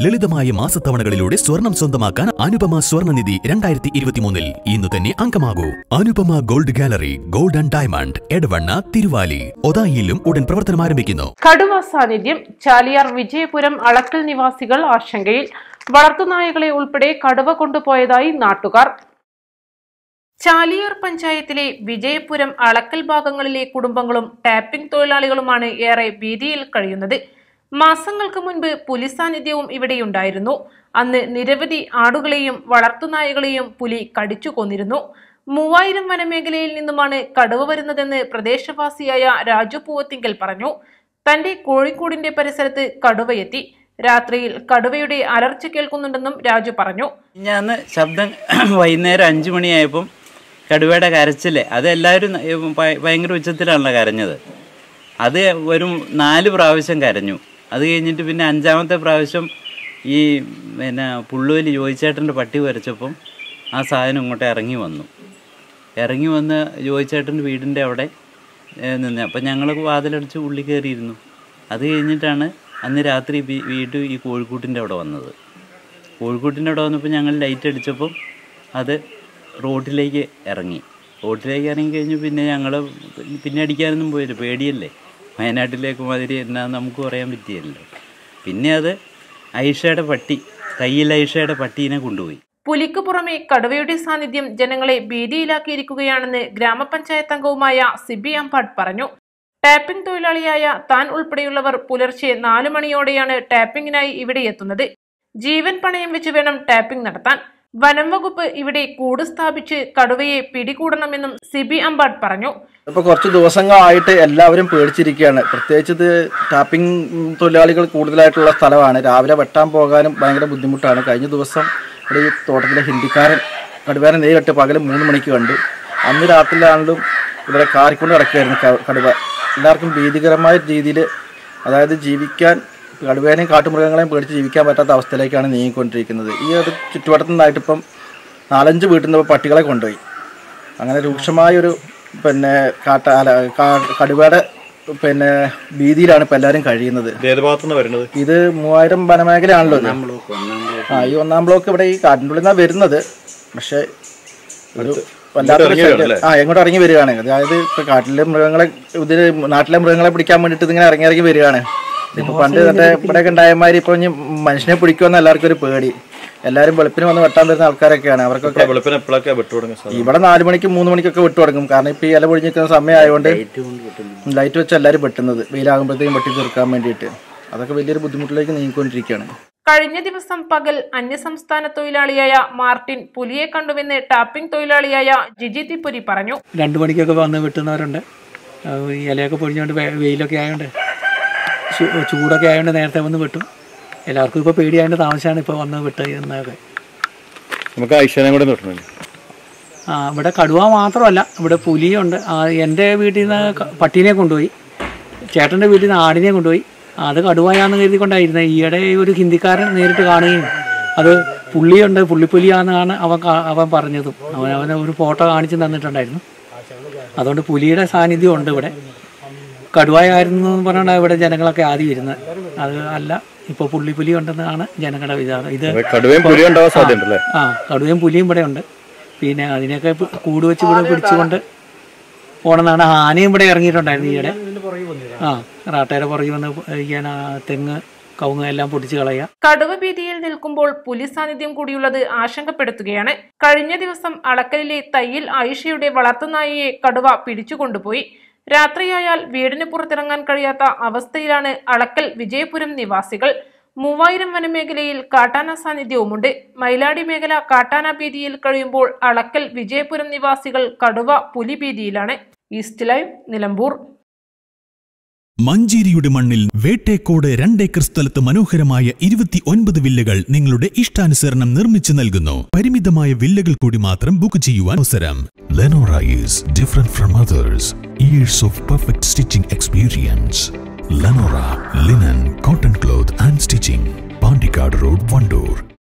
ലളിതമായ മാസത്തവണകളിലൂടെ സ്വർണം സ്വന്തമാക്കാൻ അനുപമ സ്വർണ്ണനിധി രണ്ടായിരത്തി ഇരുപത്തിമൂന്നിൽ ഇന്ന് തന്നെ അംഗമാകൂ Anupama gold gallery gold and diamond Edavanna Thiruvali ഒതായിയിലും ഉടൻ പ്രവർത്തനം ആരംഭിക്കുന്നു കടുവ സാന്നിധ്യം ചാലിയാർ വിജയപുരം അളക്കൽ നിവാസികൾ ആശങ്കയിൽ വളർത്തുനായകളെ ഉൾപ്പെടെ കടുവ കൊണ്ടുപോയതായി നാട്ടുകാർ ചാലിയാർ പഞ്ചായത്തിലെ വിജയപുരം അളക്കൽ ഭാഗങ്ങളിലെ കുടുംബങ്ങളും ടാപ്പിംഗ് തൊഴിലാളികളുമാണ് ഏറെ ഭീതിയിൽ കഴിയുന്നത് മാസങ്ങൾക്ക് മുൻപ് പുലി സാന്നിധ്യവും ഇവിടെയുണ്ടായിരുന്നു അന്ന് നിരവധി ആടുകളെയും വളർത്തുനായകളെയും പുലി കടിച്ചു കൊന്നിരുന്നു മൂവായിരം വനമേഖലയിൽ നിന്നുമാണ് കടുവ വരുന്നതെന്ന് പ്രദേശവാസിയായ രാജു പൂവത്തിങ്കൽ പറഞ്ഞു തന്റെ കോഴിക്കോടിന്റെ പരിസരത്ത് കടുവയെത്തി രാത്രിയിൽ കടുവയുടെ അലർച്ച കേൾക്കുന്നുണ്ടെന്നും രാജു പറഞ്ഞു ഞാൻ ശബ്ദം വൈകുന്നേരം അഞ്ച് മണിയായപ്പം കടുവയുടെ കരച്ചില് അത് എല്ലാവരും ന- ഏ, ഭയ- ഭയങ്കര ഉച്ചത്തിലാണല്ലോ കരഞ്ഞത് അത് ഒരു നാല് പ്രാവശ്യം കരഞ്ഞു അത് കഴിഞ്ഞിട്ട് പിന്നെ അഞ്ചാമത്തെ പ്രാവശ്യം ഈ പിന്നെ പുള്ളുവലി ജോയിച്ചേട്ടൻ്റെ പട്ടി വരച്ചപ്പം ആ സാധനം ഇങ്ങോട്ട് ഇറങ്ങി വന്നു ഇറങ്ങി വന്ന് ജോയിച്ചേട്ടൻ്റെ വീടിൻ്റെ അവിടെ ഏ, നിന്ന് അപ്പം ഞങ്ങൾ വാതിലടിച്ച് ഉള്ളി കയറിയിരുന്നു അത് കഴിഞ്ഞിട്ടാണ് അന്ന് രാത്രി വീ- വീണ്ടും ഈ കോഴിക്കൂട്ടിൻ്റെ അവിടെ വന്നത് കോഴിക്കോട്ടിൻ്റെ അവിടെ വന്നപ്പോൾ ഞങ്ങൾ ലൈറ്റ് അടിച്ചപ്പം അത് റോഡിലേക്ക് ഇറങ്ങി റോഡിലേക്ക് ഇറങ്ങി കഴിഞ്ഞ് പിന്നെ ഞങ്ങൾ പിന്നെ അടിക്കാനൊന്നും പോയില്ല പേടിയല്ലേ വയനാട്ടിലേക്ക് മാതിരി എന്നാ നമുക്ക് പറയാൻ പറ്റിയല്ലോ പിന്നെ അത് ഐഷയുടെ പട്ടി കയ്യിൽ ഐഷയുടെ പട്ടീനെ കൊണ്ടുപോയി പുലിക്ക് പുറമെ കടുവയുടെ സാന്നിധ്യം ജനങ്ങളെ ഭീതിയിലാക്കിയിരിക്കുകയാണെന്ന് ഗ്രാമപഞ്ചായത്ത് അംഗവുമായ സിബി അമ്പാട് പറഞ്ഞു ടാപ്പിംഗ് തൊഴിലാളിയായ താൻ ഉൾപ്പെടെയുള്ളവർ പുലർച്ചെ നാലു മണിയോടെയാണ് ടാപ്പിംഗിനായി ഇവിടെ എത്തുന്നത് ജീവൻ പണയം വെച്ച് വേണം ടാപ്പിംഗ് നടത്താൻ വനം വകുപ്പ് ഇവിടെ കൂട് സ്ഥാപിച്ച് കടുവയെ പിടികൂടണമെന്നും സിബി അമ്പാട് പറഞ്ഞു ഇപ്പോൾ കുറച്ച് ദിവസങ്ങളായിട്ട് എല്ലാവരും പേടിച്ചിരിക്കുകയാണ് പ്രത്യേകിച്ച് ഇത് ടാപ്പിംഗ് തൊഴിലാളികൾ കൂടുതലായിട്ടുള്ള സ്ഥലമാണ് രാവിലെ വെട്ടാൻ പോകാനും ഭയങ്കര ബുദ്ധിമുട്ടാണ് കഴിഞ്ഞ ദിവസം ഇവിടെ ഈ തോട്ടത്തിലെ ഹിന്ദിക്കാരൻ കടുവേനെ നേരിട്ട് പകൽ മൂന്ന് മണിക്ക് കണ്ടു അന്ന് രാത്രിയിലാണെങ്കിലും ഇവിടെ കാറിക്കൊണ്ട് കിടക്കുകയായിരുന്നു ക- കടുവ എല്ലാവർക്കും ഭീതികരമായ രീതിയിൽ അതായത് ജീവിക്കാൻ കടുവേനെയും കാട്ടുമൃഗങ്ങളെയും പേടിച്ച് ജീവിക്കാൻ പറ്റാത്ത അവസ്ഥയിലേക്കാണ് നീങ്ങിക്കൊണ്ടിരിക്കുന്നത് ഈ ഒരു ചുറ്റുവട്ടത്തു നിന്നായിട്ട് ഇപ്പം നാലഞ്ച് വീട്ടിൽ നിന്ന് പട്ടികളെ കൊണ്ടുപോയി അങ്ങനെ രൂക്ഷമായൊരു പിന്നെ കാട്ട അല്ല കാ- കടുവയുടെ പിന്നെ ഭീതിയിലാണ് ഇപ്പം എല്ലാവരും കഴിയുന്നത് ഏത് ഭാഗത്തുനിന്ന് വരുന്നത് ഇത് മൂവായിരം വനമേഖലയാണല്ലോ ഇത് ആ ഈ ഒന്നാം ബ്ലോക്ക് ഇവിടെ ഈ കാട്ടിൻ്റെ ഉള്ളിൽ നിന്നാണ് വരുന്നത് പക്ഷേ ഒരു വല്ലാത്തൊരു ഇറങ്ങി ശല്യം. വരികയാണല്ലേ? ആ എങ്ങോട്ട് ഇറങ്ങി വരികയാണ് അതായത് ഇപ്പൊ കാട്ടിലെ മൃഗങ്ങളെ ഇതില് നാട്ടിലെ മൃഗങ്ങളെ പിടിക്കാൻ വേണ്ടിയിട്ട് ഇതിങ്ങനെ ഇറങ്ങി ഇറങ്ങി വരികയാണ് ഇപ്പൊ പണ്ട് മറ്റേ ഇവിടെയൊക്കെ ഉണ്ടായമാതിരി ഇപ്പൊ ഇനി മനുഷ്യനെ പിടിക്കുമെന്ന് എല്ലാവർക്കും ഒരു പേടി എല്ലാവരും വെളുപ്പിന് വന്ന് വെട്ടാൻ വരുന്ന ആൾക്കാരൊക്കെയാണ് അവർക്കൊക്കെ വെളുപ്പിന് എപ്പോഴൊക്കെ വിട്ടു തുടങ്ങിയ സാധനം ഇവിടെ നാല് മണിക്ക് മൂന്ന് മണിക്കൊക്കെ വിട്ടു തുടങ്ങും കാരണം ഇപ്പൊ ഈ ഇല പൊഴിഞ്ഞിരിക്കുന്ന സമയമായതുകൊണ്ട് ലൈറ്റ് വെച്ച് എല്ലാവരും വെട്ടുന്നത് വെയിലാകുമ്പോഴത്തേക്കും വെട്ടി തീർക്കാൻ വേണ്ടിയിട്ട് അതൊക്കെ വലിയൊരു ബുദ്ധിമുട്ടിലേക്ക് നീങ്ങിക്കൊണ്ടിരിക്കുകയാണ് കഴിഞ്ഞ ദിവസം പകൽ അന്യസംസ്ഥാന തൊഴിലാളിയായ മാർട്ടിൻ പുലിയെ കണ്ടുവെന്ന് ടാപ്പിംഗ് തൊഴിലാളിയായ ജിജി തിപ്പുരി പറഞ്ഞു രണ്ട് മണിക്കൊക്കെ വന്ന് വെട്ടുന്നവരുണ്ട് ആ, ഈ ഇലയൊക്കെ പൊഴിഞ്ഞുകൊണ്ട് വെ- വെയിലൊക്കെ ആയതുകൊണ്ട് ചൂ- ചൂടൊക്കെ ആയതുകൊണ്ട് നേരത്തെ വന്ന് വെട്ടും എല്ലാവർക്കും ഇപ്പോൾ പേടിയായതുകൊണ്ട് താമസിച്ചാണ് ഇപ്പോൾ വന്ന് വെട്ട് എന്നൊക്കെ നമുക്ക് ഐശ്വര്യം കൂടെ വിട്ടു ആ ഇവിടെ കടുവ മാത്രമല്ല ഇവിടെ പുലിയുണ്ട് ആ, എൻ്റെ വീട്ടിൽ നിന്ന് ക- പട്ടീനെ കൊണ്ടുപോയി ചേട്ടൻ്റെ വീട്ടിൽ നിന്ന് ആടിനെ കൊണ്ടുപോയി അത് കടുവയാന്ന് കരുതിക്കൊണ്ടായിരുന്നത് ഈയിടെ ഒരു ഹിന്ദിക്കാരൻ നേരിട്ട് കാണുകയും അത് പുള്ളിയുണ്ട് പുള്ളിപ്പുലിയാണെന്നാണ് അവൻ കാ- അവൻ പറഞ്ഞതും അവൻ അവന് ഒരു ഫോട്ടോ കാണിച്ച് തന്നിട്ടുണ്ടായിരുന്നു അതുകൊണ്ട് പുലിയുടെ സാന്നിധ്യം ഉണ്ട് ഇവിടെ കടുവയായിരുന്നു എന്ന് പറഞ്ഞാണ് ഇവിടെ ജനങ്ങളൊക്കെ ആദ്യം വരുന്നത് അത് അല്ല ഇപ്പോൾ പുള്ളിപ്പുലി ഉണ്ടെന്നാണ് ജനങ്ങളുടെ വിചാരം ഇത് കടുവയും പുലിയും ഉണ്ടാവാൻ സാധ്യതയുണ്ടല്ലേ ആ കടുവയും പുലിയും ഇവിടെ ഉണ്ട് പിന്നെ അതിനെയൊക്കെ പി- കൂട് വെച്ച് ഇവിടെ പിടിച്ചുകൊണ്ട് പോണെന്നാണ് ആനയും ഇവിടെ ഇറങ്ങിയിട്ടുണ്ടായിരുന്നു ഈയിടെ ആ റാട്ടയുടെ പുറകിൽ വന്ന് ഇങ്ങനെ തെങ്ങ് കവുങ്ങ് എല്ലാം പൊട്ടിച്ച് കളയുക കടുവ ഭീതിയിൽ നിൽക്കുമ്പോൾ പുലി സാന്നിധ്യം കൂടിയുള്ളത് ആശങ്കപ്പെടുത്തുകയാണ് കഴിഞ്ഞ ദിവസം അളക്കലിലെ തയ്യിൽ ആയിഷയുടെ വളർത്തുനായയെ കടുവ പിടിച്ചുകൊണ്ടുപോയി രാത്രിയായാൽ വീടിന് പുറത്തിറങ്ങാൻ കഴിയാത്ത അവസ്ഥയിലാണ് അളക്കൽ വിജയപുരം നിവാസികൾ മൂവായിരം വനമേഖലയിൽ കാട്ടാന സാന്നിധ്യവുമുണ്ട് മൈലാടി മേഖല കാട്ടാന ഭീതിയിൽ കഴിയുമ്പോൾ അളക്കൽ വിജയപുരം നിവാസികൾ കടുവ പുലി ഭീതിയിലാണ് ഈസ്റ്റ് ലൈവ് നിലമ്പൂർ മഞ്ചേരിയുടെ മണ്ണിൽ വേട്ടേക്കോട് രണ്ടേക്കർ സ്ഥലത്ത് മനോഹരമായ ഇരുപത്തി ഒൻപത് വില്ലകൾ നിങ്ങളുടെ ഇഷ്ടാനുസരണം നിർമ്മിച്ചു നൽകുന്നു പരിമിതമായ വില്ലകൾ കൂടി മാത്രം ബുക്ക് ചെയ്യുവാൻ അവസരം Lenora is different from others years of perfect stitching experience Lenora linen cotton cloth and stitching Pandikkad road Wandoor